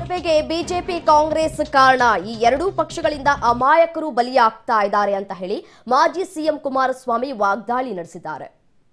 ವಿಧಾನಸಭೆಗೆ ಬಿಜೆಪಿ ಕಾಂಗ್ರೆಸ್ ಕಾರಣ ಈ ಎರಡೂ ಪಕ್ಷಗಳಿಂದ ಅಮಾಯಕರು ಬಲಿಯಾಗ್ತಾ ಇದ್ದಾರೆ ಅಂತ ಹೇಳಿ ಮಾಜಿ ಸಿಎಂ ಕುಮಾರಸ್ವಾಮಿ ವಾಗ್ದಾಳಿ ನಡೆಸಿದ್ದಾರೆ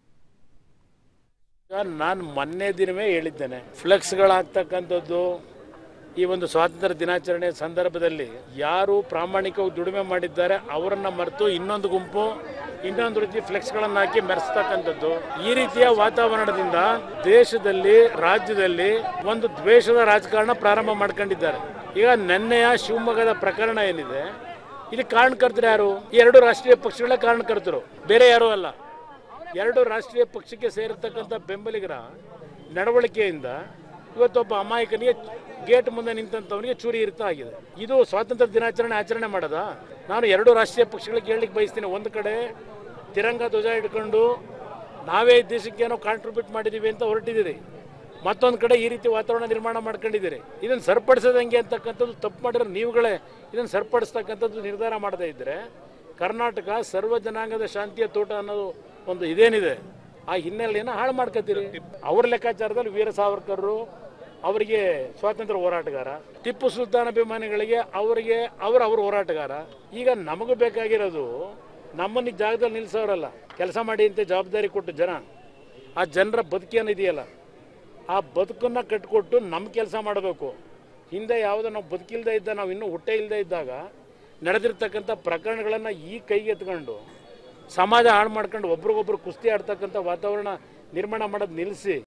ಈಗ ನಾನು ಮೊನ್ನೆ ದಿನವೇ ಹೇಳಿದ್ದೇನೆ ಫ್ಲೆಕ್ಸ್ಗಳಾಗ್ತಕ್ಕಂಥದ್ದು ಈ ಒಂದು ಸ್ವಾತಂತ್ರ್ಯ ದಿನಾಚರಣೆ ಸಂದರ್ಭದಲ್ಲಿ ಯಾರು ಪ್ರಾಮಾಣಿಕವಾಗಿ ದುಡಿಮೆ ಮಾಡಿದ್ದಾರೆ ಅವರನ್ನ ಮರೆತು ಇನ್ನೊಂದು ಗುಂಪು ಇನ್ನೊಂದು ರೀತಿ ಫ್ಲೆಕ್ಸ್ಗಳನ್ನು ಹಾಕಿ ಮೆರೆಸ್ತಕ್ಕಂಥದ್ದು ಈ ರೀತಿಯ ವಾತಾವರಣದಿಂದ ದೇಶದಲ್ಲಿ ರಾಜ್ಯದಲ್ಲಿ ಒಂದು ದ್ವೇಷದ ರಾಜಕಾರಣ ಪ್ರಾರಂಭ ಮಾಡ್ಕೊಂಡಿದ್ದಾರೆ ಈಗ ನೆನ್ನೆಯ ಶಿವಮೊಗ್ಗದ ಪ್ರಕರಣ ಏನಿದೆ ಇದಕ್ಕೆ ಕಾರಣಕರ್ತರು ಯಾರು ಈ ಎರಡು ರಾಷ್ಟ್ರೀಯ ಪಕ್ಷಗಳೇ ಕಾರಣಕರ್ತರು ಬೇರೆ ಯಾರೂ ಅಲ್ಲ ಎರಡು ರಾಷ್ಟ್ರೀಯ ಪಕ್ಷಕ್ಕೆ ಸೇರಿರ್ತಕ್ಕಂಥ ಬೆಂಬಲಿಗರ ನಡವಳಿಕೆಯಿಂದ ಇವತ್ತೊಬ್ಬ ಅಮಾಯಕನಿಗೆ ಗೇಟ್ ಮುಂದೆ ನಿಂತಂಥವನಿಗೆ ಚೂರಿ ಇರ್ತಾ ಆಗಿದೆ ಇದು ಸ್ವಾತಂತ್ರ್ಯ ದಿನಾಚರಣೆ ಆಚರಣೆ ಮಾಡದ ನಾನು ಎರಡು ರಾಷ್ಟ್ರೀಯ ಪಕ್ಷಗಳಿಗೆ ಹೇಳಲಿಕ್ಕೆ ಬಯಸ್ತೀನಿ ಒಂದು ಕಡೆ ತಿರಂಗ ಧ್ವಜ ಇಟ್ಕೊಂಡು ನಾವೇ ಈ ದೇಶಕ್ಕೆ ಏನೋ ಕಾಂಟ್ರಿಬ್ಯೂಟ್ ಮಾಡಿದ್ದೀವಿ ಅಂತ ಹೊರಟಿದ್ದೀರಿ ಮತ್ತೊಂದು ಕಡೆ ಈ ರೀತಿ ವಾತಾವರಣ ನಿರ್ಮಾಣ ಮಾಡ್ಕೊಂಡಿದ್ದೀರಿ ಇದನ್ನು ಸರಿಪಡಿಸೋದು ಹೆಂಗೆ ಅಂತಕ್ಕಂಥದ್ದು ತಪ್ಪು ಮಾಡಿರೋ ನೀವುಗಳೇ ಇದನ್ನು ಸರಿಪಡಿಸ್ತಕ್ಕಂಥದ್ದು ನಿರ್ಧಾರ ಮಾಡದೇ ಇದ್ದರೆ ಕರ್ನಾಟಕ ಸರ್ವ ಜನಾಂಗದ ಶಾಂತಿಯ ತೋಟ ಅನ್ನೋದು ಒಂದು ಇದೇನಿದೆ ಆ ಹಿನ್ನೆಲೆಯನ್ನು ಹಾಳು ಮಾಡ್ಕೊತೀರಿ ಅವ್ರ ಲೆಕ್ಕಾಚಾರದಲ್ಲಿ ವೀರ ಸಾವರ್ಕರ್ರು ಅವರಿಗೆ ಸ್ವಾತಂತ್ರ್ಯ ಹೋರಾಟಗಾರ ಟಿಪ್ಪು ಸುಲ್ತಾನ್ ಅಭಿಮಾನಿಗಳಿಗೆ ಅವರಿಗೆ ಅವರು ಅವ್ರ ಹೋರಾಟಗಾರ ಈಗ ನಮಗೂ ಬೇಕಾಗಿರೋದು ನಮ್ಮನ್ನ ಈ ಜಾಗದಲ್ಲಿ ನಿಲ್ಲಿಸೋರಲ್ಲ ಕೆಲಸ ಮಾಡಿ ಅಂತ ಜವಾಬ್ದಾರಿ ಕೊಟ್ಟು ಜನ ಆ ಜನರ ಬದುಕೇನಿದೆಯಲ್ಲ ಆ ಬದುಕನ್ನು ಕಟ್ಕೊಟ್ಟು ನಮ್ಮ ಕೆಲಸ ಮಾಡಬೇಕು ಹಿಂದೆ ಯಾವುದೋ ನಾವು ಬದುಕಿಲ್ದೇ ಇದ್ದ ನಾವು ಇನ್ನೂ ಹುಟ್ಟೆ ಇಲ್ಲದೆ ಇದ್ದಾಗ ನಡೆದಿರ್ತಕ್ಕಂಥ ಪ್ರಕರಣಗಳನ್ನು ಈ ಕೈಗೆ ಎತ್ಕೊಂಡು ಸಮಾಜ ಹಾಳು ಮಾಡ್ಕೊಂಡು ಒಬ್ರಿಗೊಬ್ರು ಕುಸ್ತಿ ಆಡ್ತಕ್ಕಂಥ ವಾತಾವರಣ ನಿರ್ಮಾಣ ಮಾಡೋದು ನಿಲ್ಲಿಸಿ